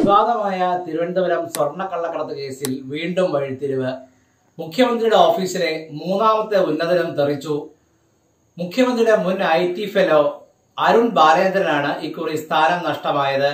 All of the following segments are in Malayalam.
വിവാദമായ തിരുവനന്തപുരം സ്വർണ്ണക്കള്ളക്കടത്ത് കേസിൽ വീണ്ടും വഴിത്തിരിവ് മുഖ്യമന്ത്രിയുടെ ഓഫീസിലെ മൂന്നാമത്തെ ഉന്നതനം തെറിച്ചു മുഖ്യമന്ത്രിയുടെ മുൻ ഐ ടി ഫെലോ അരുൺ ബാലേന്ദ്രനാണ് ഇക്കുറി സ്ഥാനം നഷ്ടമായത്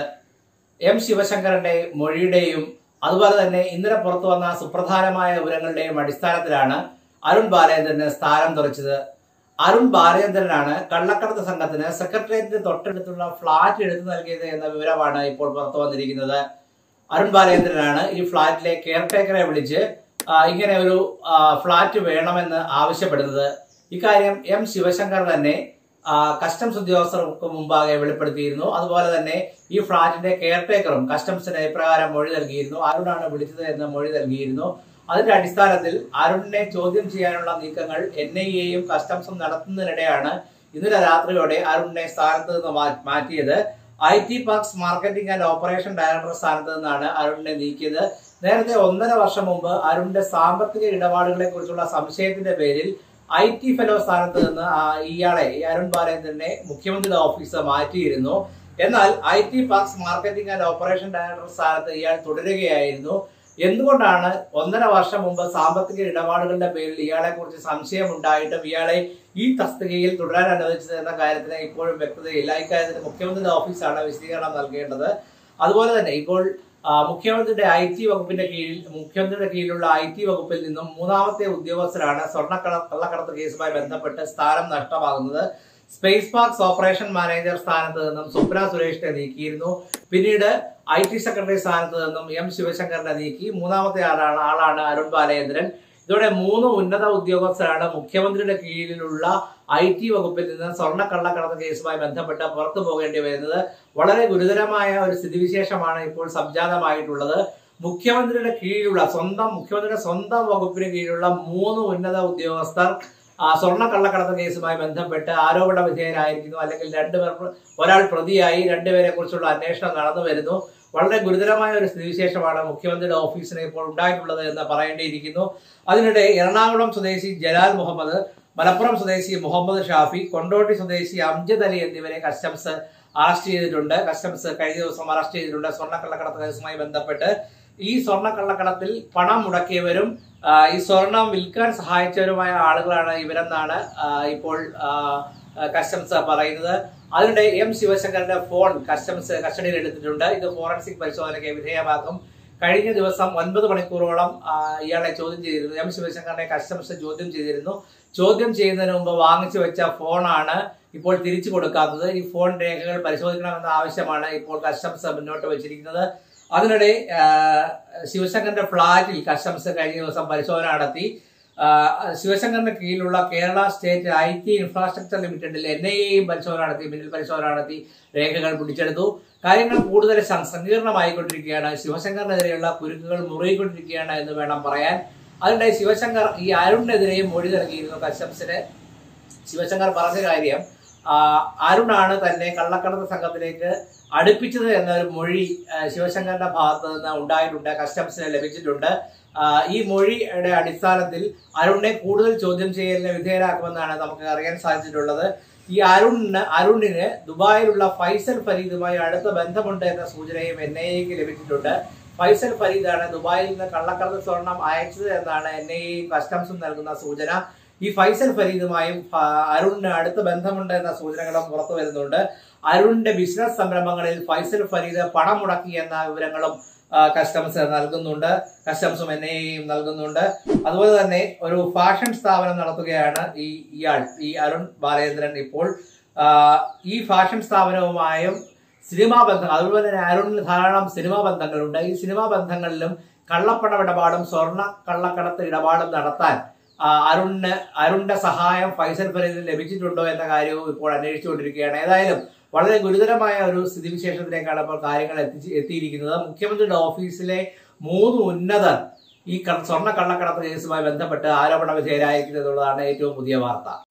എം ശിവശങ്കരന്റെ മൊഴിയുടെയും അതുപോലെ തന്നെ ഇന്നലെ പുറത്തു വന്ന സുപ്രധാനമായ വിവരങ്ങളുടെയും അടിസ്ഥാനത്തിലാണ് അരുൺ ബാലേന്ദ്രന് സ്ഥാനം തെറിച്ചത് അരുൺ ബാലേന്ദ്രനാണ് കള്ളക്കടത്ത് സംഘത്തിന് സെക്രട്ടേറിയറ്റിന് തൊട്ടടുത്തുള്ള ഫ്ളാറ്റ് എടുത്തു നൽകിയത് എന്ന വിവരമാണ് ഇപ്പോൾ പുറത്തു വന്നിരിക്കുന്നത് അരുൺ ബാലേന്ദ്രനാണ് ഈ ഫ്ളാറ്റിലെ കെയർടേക്കറെ വിളിച്ച് ആ, ഇങ്ങനെ ഒരു ആ, ഫ്ളാറ്റ് വേണമെന്ന് ആവശ്യപ്പെടുന്നത് ഇക്കാര്യം എം ശിവശങ്കർ തന്നെ ആ, കസ്റ്റംസ് ഉദ്യോഗസ്ഥർക്ക് മുമ്പാകെ വെളിപ്പെടുത്തിയിരുന്നു അതുപോലെ തന്നെ ഈ ഫ്ളാറ്റിന്റെ കെയർടേക്കറും കസ്റ്റംസിന് ഇപ്രകാരം മൊഴി നൽകിയിരുന്നു അരുണാണ് വിളിച്ചത് എന്ന് മൊഴി നൽകിയിരുന്നു അതിന്റെ അടിസ്ഥാനത്തിൽ അരുണിനെ ചോദ്യം ചെയ്യാനുള്ള നീക്കങ്ങൾ എൻ ഐ എയും കസ്റ്റംസും നടത്തുന്നതിനിടെയാണ് ഇന്നലെ രാത്രിയോടെ അരുണിനെ സ്ഥാനത്ത് നിന്ന് മാ- മാറ്റിയത് I T parks marketing and operation director സ്ഥാനത്ത് നിന്നാണ് അരുണിനെ നീക്കിയത് നേരത്തെ ഒന്നര വർഷം മുമ്പ് അരുണിന്റെ സാമ്പത്തിക ഇടപാടുകളെ കുറിച്ചുള്ള സംശയത്തിന്റെ പേരിൽ ഐ ടി ഫെലോ സ്ഥാനത്ത് നിന്ന് ആ ഇയാളെ ഈ അരുൺ ബാലേന്ദ്രനെ മുഖ്യമന്ത്രിയുടെ ഓഫീസ് മാറ്റിയിരുന്നു എന്നാൽ I T parks marketing and operation director സ്ഥാനത്ത് ഇയാൾ തുടരുകയായിരുന്നു എന്തുകൊണ്ടാണ് ഒന്നര വർഷം മുമ്പ് സാമ്പത്തിക ഇടപാടുകളുടെ പേരിൽ ഇയാളെ കുറിച്ച് സംശയം ഉണ്ടായിട്ടും ഇയാളെ ഈ തസ്തികയിൽ തുടരാൻ അനുവദിച്ചത് എന്ന കാര്യത്തിന് ഇപ്പോഴും വ്യക്തതയില്ല ഇക്കാര്യത്തിൽ മുഖ്യമന്ത്രിയുടെ ഓഫീസാണ് വിശദീകരണം നൽകേണ്ടത് അതുപോലെ തന്നെ ഇപ്പോൾ ആ, മുഖ്യമന്ത്രിയുടെ ഐ ടി വകുപ്പിന്റെ കീഴിൽ മുഖ്യമന്ത്രിയുടെ കീഴിലുള്ള ഐ ടി വകുപ്പിൽ നിന്നും മൂന്നാമത്തെ ഉദ്യോഗസ്ഥരാണ് സ്വർണ്ണക്കട കള്ളക്കടത്ത് കേസുമായി ബന്ധപ്പെട്ട് സ്ഥാനം നഷ്ടമാകുന്നത് സ്പേസ് പാർക്സ് ഓപ്പറേഷൻ മാനേജർ സ്ഥാനത്ത് നിന്നും സ്വപ്ന സുരേഷിനെ നീക്കിയിരുന്നു പിന്നീട് ഐ ടി സെക്രട്ടറി സ്ഥാനത്ത് നിന്നും എം ശിവശങ്കറിനെ നീക്കി മൂന്നാമത്തെ ആളാണ് ആളാണ് അരുൺ ബാലചന്ദ്രൻ ഇതോടെ മൂന്ന് ഉന്നത ഉദ്യോഗസ്ഥരാണ് മുഖ്യമന്ത്രിയുടെ കീഴിലുള്ള ഐ ടി വകുപ്പിൽ നിന്ന് സ്വർണ്ണക്കള്ളക്കടത്ത് കേസുമായി ബന്ധപ്പെട്ട് പുറത്തു പോകേണ്ടി വരുന്നത് വളരെ ഗുരുതരമായ ഒരു സ്ഥിതിവിശേഷമാണ് ഇപ്പോൾ സംജാതമായിട്ടുള്ളത് മുഖ്യമന്ത്രിയുടെ കീഴിലുള്ള സ്വന്തം മുഖ്യമന്ത്രിയുടെ സ്വന്തം വകുപ്പിന് കീഴിലുള്ള മൂന്ന് ഉന്നത ഉദ്യോഗസ്ഥർ ആ, സ്വർണ്ണക്കള്ളക്കടത്ത് കേസുമായി ബന്ധപ്പെട്ട് ആരോപണ വിധേയരായിരിക്കുന്നു അല്ലെങ്കിൽ രണ്ടുപേർ പ്ര- ഒരാൾ പ്രതിയായി രണ്ടുപേരെ കുറിച്ചുള്ള അന്വേഷണം നടന്നു വരുന്നു വളരെ ഗുരുതരമായ ഒരു സ്ഥിതിവിശേഷമാണ് മുഖ്യമന്ത്രിയുടെ ഓഫീസിന് ഇപ്പോൾ ഉണ്ടായിട്ടുള്ളത് എന്ന് പറയേണ്ടിയിരിക്കുന്നു അതിനിടെ എറണാകുളം സ്വദേശി ജലാൽ മുഹമ്മദ് മലപ്പുറം സ്വദേശി മുഹമ്മദ് ഷാഫി കൊണ്ടോട്ടി സ്വദേശി അംജദ് അലി എന്നിവരെ കസ്റ്റംസ് അറസ്റ്റ് ചെയ്തിട്ടുണ്ട് കസ്റ്റംസ് കഴിഞ്ഞ ദിവസം അറസ്റ്റ് ചെയ്തിട്ടുണ്ട് സ്വർണ്ണക്കള്ളക്കടത്ത് കേസുമായി ബന്ധപ്പെട്ട് ഈ സ്വർണ്ണക്കള്ളക്കടത്തിൽ പണം മുടക്കിയവരും ആ, ഈ സ്വർണം വിൽക്കാൻ സഹായിച്ചവരുമായ ആളുകളാണ് ഇവരെന്നാണ് ആ, ഇപ്പോൾ ആ, കസ്റ്റംസ് പറയുന്നത് അതിനിടെ എം ശിവശങ്കറിന്റെ ഫോൺ കസ്റ്റംസ് കസ്റ്റഡിയിൽ എടുത്തിട്ടുണ്ട് ഇത് ഫോറൻസിക് പരിശോധനയ്ക്ക് വിധേയമാക്കും കഴിഞ്ഞ ദിവസം ഒൻപത് മണിക്കൂറോളം ആ, ഇയാളെ ചോദ്യം ചെയ്തിരുന്നു എം ശിവശങ്കറിനെ കസ്റ്റംസ് ചോദ്യം ചെയ്തിരുന്നു ചോദ്യം ചെയ്യുന്നതിന് മുമ്പ് വാങ്ങിച്ചു വെച്ച ഫോണാണ് ഇപ്പോൾ തിരിച്ചു കൊടുക്കാത്തത് ഈ ഫോൺ രേഖകൾ പരിശോധിക്കണമെന്ന ആവശ്യമാണ് ഇപ്പോൾ കസ്റ്റംസ് മുന്നോട്ട് വെച്ചിരിക്കുന്നത് അതിനിടെ ആ, ശിവശങ്കറിന്റെ ഫ്ളാറ്റിൽ കസ്റ്റംസ് കഴിഞ്ഞ ദിവസം പരിശോധന നടത്തി ആ, ശിവശങ്കറിന്റെ കീഴിലുള്ള Kerala state I T infrastructure ലിമിറ്റഡിൽ എൻ ഐ എയും പരിശോധന നടത്തി പിന്നിൽ പരിശോധന നടത്തി രേഖകൾ പിടിച്ചെടുത്തു കാര്യങ്ങൾ കൂടുതൽ സ- സങ്കീർണമായിക്കൊണ്ടിരിക്കുകയാണ് ശിവശങ്കറിനെതിരെയുള്ള കുരുക്കുകൾ മുറുകിക്കൊണ്ടിരിക്കുകയാണ് എന്ന് വേണം പറയാൻ അതിനിടെ ശിവശങ്കർ ഈ അരുണിനെതിരെയും മൊഴി നൽകിയിരുന്നു കസ്റ്റംസിന് ശിവശങ്കർ പറഞ്ഞ കാര്യം ആ, അരുണാണ് തന്നെ കള്ളക്കടത്ത് സംഘത്തിലേക്ക് അടുപ്പിച്ചത് എന്നൊരു മൊഴി ആ, ശിവശങ്കറിന്റെ ഭാഗത്ത് നിന്ന് ഉണ്ടായിട്ടുണ്ട് കസ്റ്റംസിന് ലഭിച്ചിട്ടുണ്ട് ആ, ഈ മൊഴിയുടെ അടിസ്ഥാനത്തിൽ അരുണിനെ കൂടുതൽ ചോദ്യം ചെയ്യലിന് വിധേയരാക്കുമെന്നാണ് നമുക്ക് അറിയാൻ സാധിച്ചിട്ടുള്ളത് ഈ അരുണിന് അരുണിന് ദുബായിലുള്ള ഫൈസൽ ഫരീദുമായി അടുത്ത ബന്ധമുണ്ട് എന്ന സൂചനയും എൻ ഐ എക്ക് ലഭിച്ചിട്ടുണ്ട് ഫൈസൽ ഫരീദാണ് ദുബായിൽ നിന്ന് കള്ളക്കടത്ത് സ്വർണം അയച്ചത് എന്നാണ് എൻ ഐ എയും കസ്റ്റംസും നൽകുന്ന സൂചന ഈ ഫൈസൽ ഫരീദുമായും ആ, അരുണിന് അടുത്ത ബന്ധമുണ്ട് എന്ന സൂചനകളും പുറത്തു വരുന്നുണ്ട് അരുണിന്റെ ബിസിനസ് സംരംഭങ്ങളിൽ ഫൈസൽ ഫരീദ് പണം മുടക്കി എന്ന വിവരങ്ങളും ആ, കസ്റ്റംസ് നൽകുന്നുണ്ട് കസ്റ്റംസും എൻ ഐയും നൽകുന്നുണ്ട് അതുപോലെ തന്നെ ഒരു ഫാഷൻ സ്ഥാപനം നടത്തുകയാണ് ഈ ഇയാൾ ഈ അരുൺ ബാലേന്ദ്രൻ ഇപ്പോൾ ആ, ഈ ഫാഷൻ സ്ഥാപനവുമായും സിനിമാ ബന്ധം അതുപോലെ തന്നെ അരുണിന് ധാരാളം സിനിമാ ബന്ധങ്ങളുണ്ട് ഈ സിനിമാ ബന്ധങ്ങളിലും കള്ളപ്പണ ഇടപാടും സ്വർണ്ണ കള്ളക്കടത്ത് ഇടപാടും നടത്താൻ ആ, അരുണിന് അരുണിന്റെ സഹായം ഫൈസൽ ഫരീദിന് ലഭിച്ചിട്ടുണ്ടോ എന്ന കാര്യവും ഇപ്പോൾ അന്വേഷിച്ചുകൊണ്ടിരിക്കുകയാണ് ഏതായാലും വളരെ ഗുരുതരമായ ഒരു സ്ഥിതിവിശേഷത്തിലേക്കാണ് ഇപ്പോൾ കാര്യങ്ങൾ എത്തിച്ച് എത്തിയിരിക്കുന്നത് മുഖ്യമന്ത്രിയുടെ ഓഫീസിലെ മൂന്ന് ഉന്നതർ ഈ ക- സ്വർണ്ണ കള്ളക്കടത്ത് കേസുമായി ബന്ധപ്പെട്ട് ആരോപണ വിധേയരായിരിക്കുന്നു എന്നുള്ളതാണ് ഏറ്റവും പുതിയ വാർത്ത